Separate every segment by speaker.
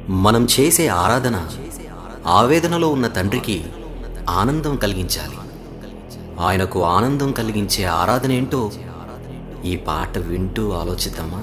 Speaker 1: మనం చేసే ఆరాధన ఆవేదనలో ఉన్న తండ్రికి ఆనందం కలిగించాలి ఆయనకు ఆనందం కలిగించే ఆరాధన ఏంటో ఈ పాట వింటూ ఆలోచిద్దామా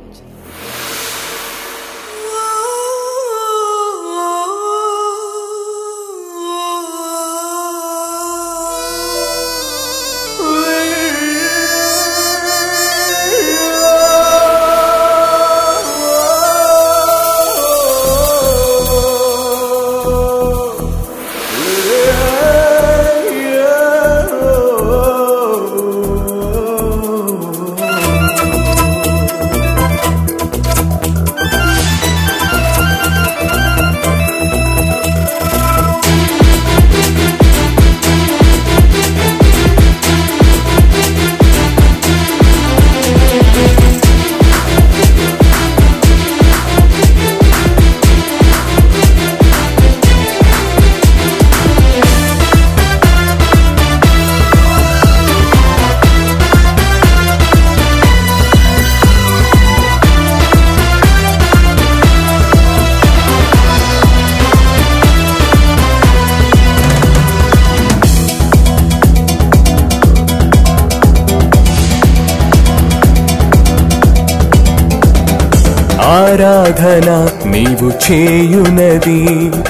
Speaker 2: ఆరాధన నీవు చేయునది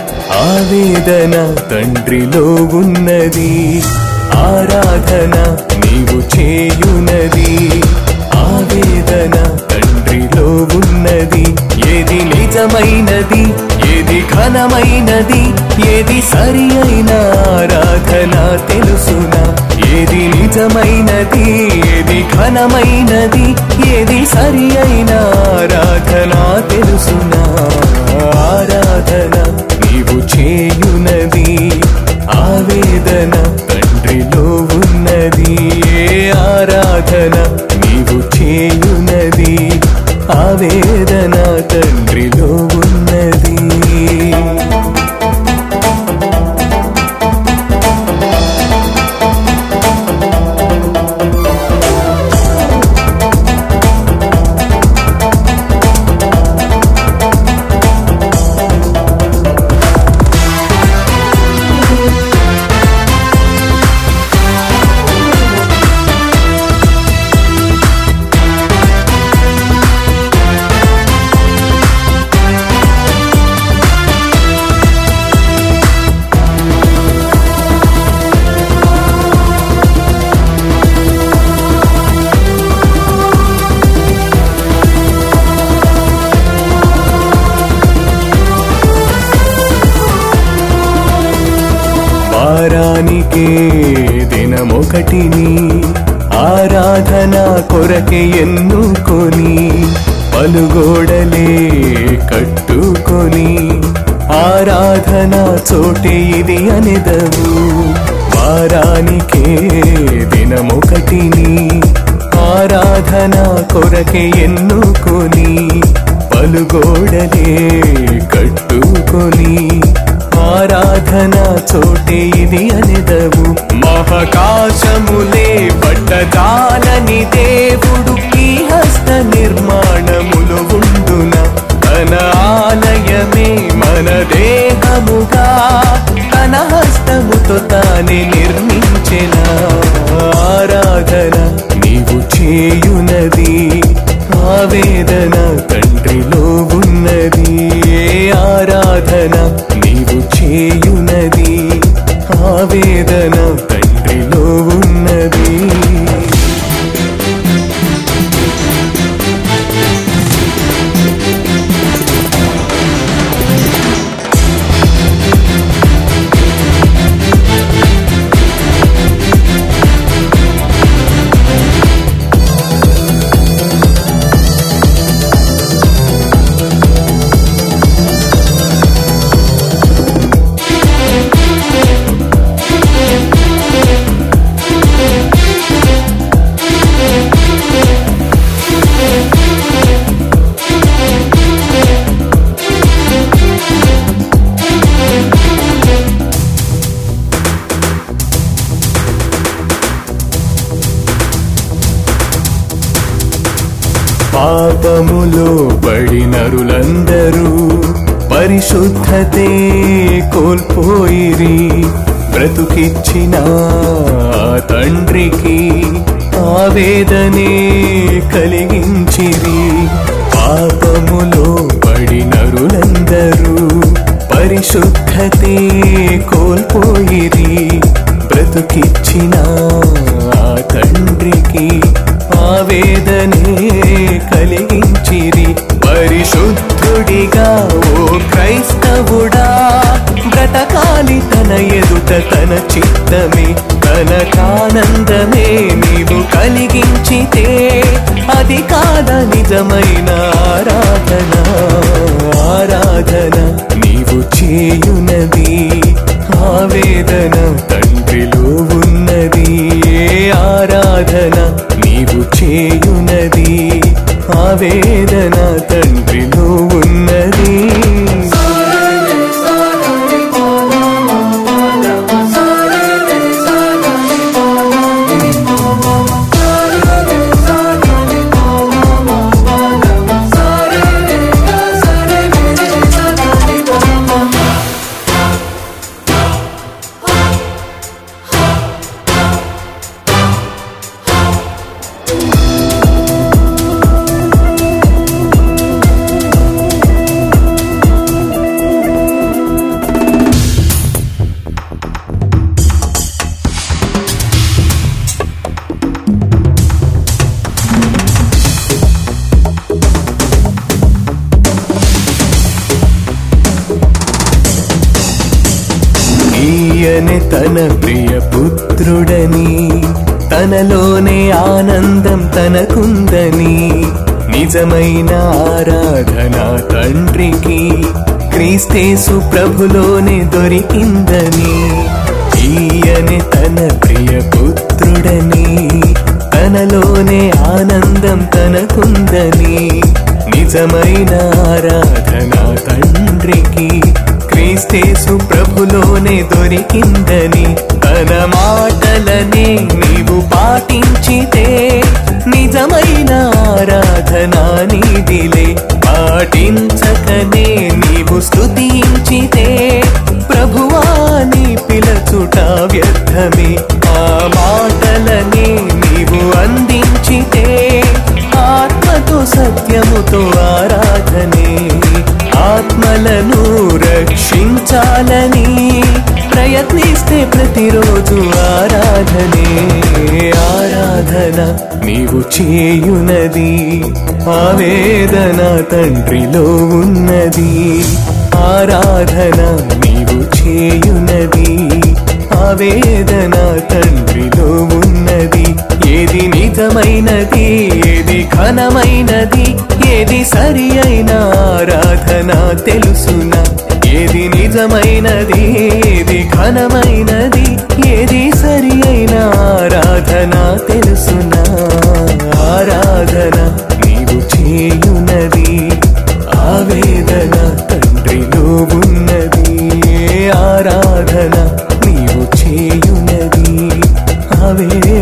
Speaker 2: ఆవేదన తండ్రిలో ఉన్నది ఆరాధన నీవు చేయునది ఆవేదన తండ్రిలో ఉన్నది ఏది నిజమైనది ఏది ఘనమైనది ఏది సరి అయిన ఆరాధన తెలుసునా ఏది నిజమైనది ఏది ఘనమైనది ఏది సరి అయిన ఆరాధన తెలుసునా ఆరాధన నీవు చేయునది ఆవేదన తండ్రిలో ఉన్నది ఏ ఆరాధన నీవు చేయునది ఆవేదన తండ్రిలో ఉన్నది వారానికే దినమొకటిని ఆరాధన కొరకే ఎన్నుకొని పలుగోడలే కట్టుకొని ఆరాధన చోటే ఇది అనెదవు వారానికే దినమొకటిని ఆరాధన కొరకే ఎన్నుకొని పలుగోడలే కట్టుకొని ఆరాధన చోటే ఇది అనెదవు మహకాశములే పట్టజాలని దేవుడు ఈ హస్త నిర్మాణములు ఉండున తన ఆలయమే మన దేహముగా తన హస్తముతో తానే నిర్మించిన ఆరాధన నీవు చేయునది ఆవేదన తండ్రిలో ఉన్నది ఏ ఆరాధన నీవు చేయునది ఆవేదన తండ్రిలో ఉన్నది పాపములో పడినరులందరూ పరిశుద్ధతే కోల్పోయిరి బ్రతుకిచ్చిన ఆ తండ్రికి ఆవేదనే కలిగించిరి పాపములో పడినరులందరూ పరిశుద్ధతే కోల్పోయిరి బ్రతుకిచ్చిన ఆ తండ్రికి ఆవేదనే కలిగించిరి పరిశుద్ధుడిగా ఓ క్రైస్తవుడా బ్రతకాలి తన ఎదుట తన చిత్తమే తనకానందమే నీవు కలిగించితే అది కాద నిజమైన ఆరాధన ఆరాధన నీవు చేయునది ఆవేదన తండ్రిలో ఉన్నది ఏ ఆరాధన నీవు చేయునది ఆవేదన తండ్రిలో ఉన్నది ఈయనే తన ప్రియ పుత్రుడని తనలోనే ఆనందం తనకుందని నిజమైన ఆరాధన తండ్రికి క్రీస్తేసు ప్రభులోనే దొరికిందని ఈయనే తన ప్రియ పుత్రుడని తనలోనే ఆనందం తనకుందని నిజమైన ఆరాధన తండ్రికి క్రీస్తేసు ప్రభులోనే దొరికిందని తన మాటలనే నీవు పాటించితే నిజమైన ఆరాధన నీదిలే పాటించకనే నీవు స్తుతించితే ప్రభువాని పిలచుట వ్యర్థమే ఆ మాటలనే నీవు అందించితే ఆత్మతో సత్యముతో ఆరాధనే ఆత్మలను రక్షించాలని ప్రయత్నిస్తే ప్రతిరోజు ఆరాధనే ఆరాధన నీవు చేయునది ఆవేదన తండ్రిలో ఉన్నది ఆరాధన నీవు చేయునది ఆవేదన తండ్రిలో ఉన్నది ఏది నిజమైనది ఏది ఘనమైనది ఏది సరి అయిన ఆరాధన తెలుసునా ఏది నిజమైనది ఏది ఘనమైనది ఏది సరి అయిన ఆరాధన తెలుసునా ఆరాధన నీవు చేయునది ఆవేదన తండ్రిలో ఉన్నది ఆరాధన నీవు చేయునది ఆవేదన